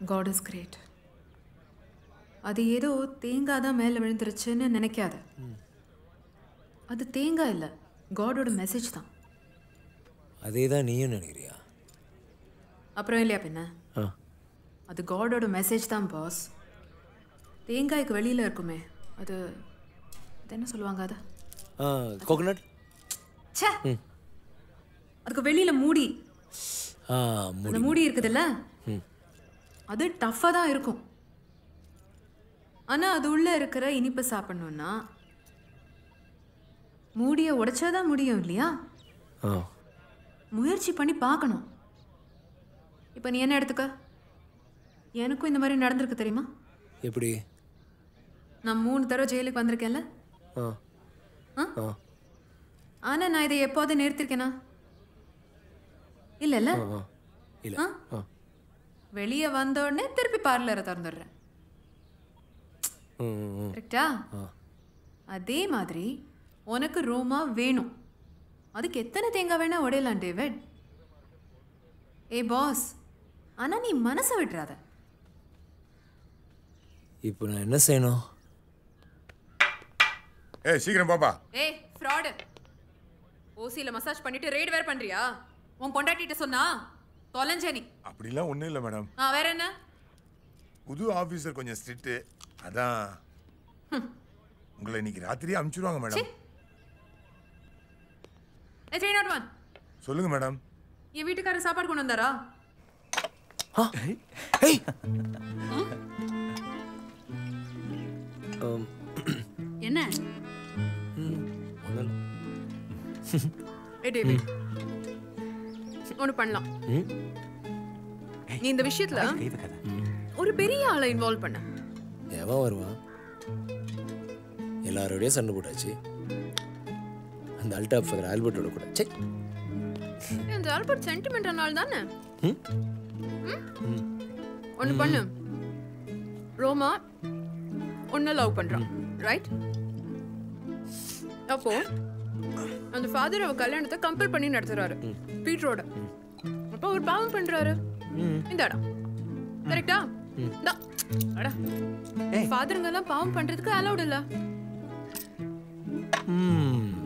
God is great அது ஏதோ தேங்காய் தான் மேலே விழுந்துருச்சுன்னு நினைக்காத அது தேங்காய் இல்லை காடோட மெசேஜ் தான் அதே தான் நீயும் நினைக்கிறியா அப்புறம் இல்லையா பின்ன ஆ அது காடோட மெசேஜ் தான் பாஸ் தேங்காய்க்கு வெளியில் இருக்குமே அது அது என்ன சொல்லுவாங்க அது ஆ கோகனட் ச்சே அதுக்கு வெளியில் மூடி ஆ அந்த முடி மூடி இருக்குதுல்ல ம். அது டஃப்பாக தான் இருக்கும் ஆனால் அது உள்ளே இருக்கிற இனிப்பை சாப்பிடணுன்னா மூடியை உடைச்சாதான் முடியும் இல்லையா ஆ முயற்சி பண்ணி பார்க்கணும் இப்போ நீ என்ன எடுத்துக்க எனக்கும் இந்த மாதிரி நடந்திருக்கு தெரியுமா எப்படி நான் மூணு தடவை ஜெயிலுக்கு வந்திருக்கேன்ல ஆ ஆ? ஆ ஆனால் நான் இதை எப்போது நிறுத்திருக்கேனா இல்லைல்ல ஆ ஆ இல்லை ஆ? ஆ வெளியே வந்த உடனே திருப்பி பார்லரை திறந்துடுறேன் ம் ம், ம் கரெக்டா ஆ அதே மாதிரி உனக்கு ரோமா வேணும் அதுக்கு எத்தனை தேங்காய் வேணா உடையலாம் டேவிட் ஏ பாஸ் ஆனா நீ மனசை விட்டுறாத இப்போ நான் என்ன செய்யணும் ஏய் சீக்கிரம் பாப்பா ஏய் ஃப்ராடு ஓசியில மசாஜ் பண்ணிட்டு ரெய்டு வேற பண்றியா உன் பொண்டாட்டிட்ட சொன்னா தொலைஞ்ச நீ அப்படிலாம் ஒன்றும் இல்லை மேடம் ஆ வேற என்ன புது ஆஃபீஸர் கொஞ்சம் ஸ்ட்ரிக்ட்டு அதான் உங்களை இன்னைக்கு ராத்திரியே அனுப்பிச்சிடுவாங்க madam A three naught one சொல்லுங்க மேடம் என் வீட்டுக்காரர் சாப்பாடு கொண்டு வந்தாரா ஏய் ஆம், என்ன ஒண்ணும் இல்ல. ஏ டேவிட் ஒன்று பண்ணலாம் ம் நீ இந்த விஷயத்துல ஒரு பெரிய ஆளை இன்வால்வ் பண்ண எவன் வருவான் எல்லாரோடய சண்டை போட்டாச்சு அந்த அல்டா ஃபதர் ஆல்பர்ட்டோட கூட சே ஏய், அந்த ஆல்பர்ட் சென்டிமெண்ட் நாள் தானே ம்? ஒன்று பண்ணு ரோமா ஒன்று லவ் பண்றான் ரைட் அப்போ அந்த ஃபாதர் அவ கல்யாணத்தை கம்பல் பண்ணி நடத்துறாரு பீட்ரோட அப்போ அவர் பாவம் பண்றாரு இந்த இடம் கரெக்டா இந்தா. அடா ஃபாதருங்க எல்லாம் பாவம் பண்றதுக்கு அலௌட் இல்ல ம்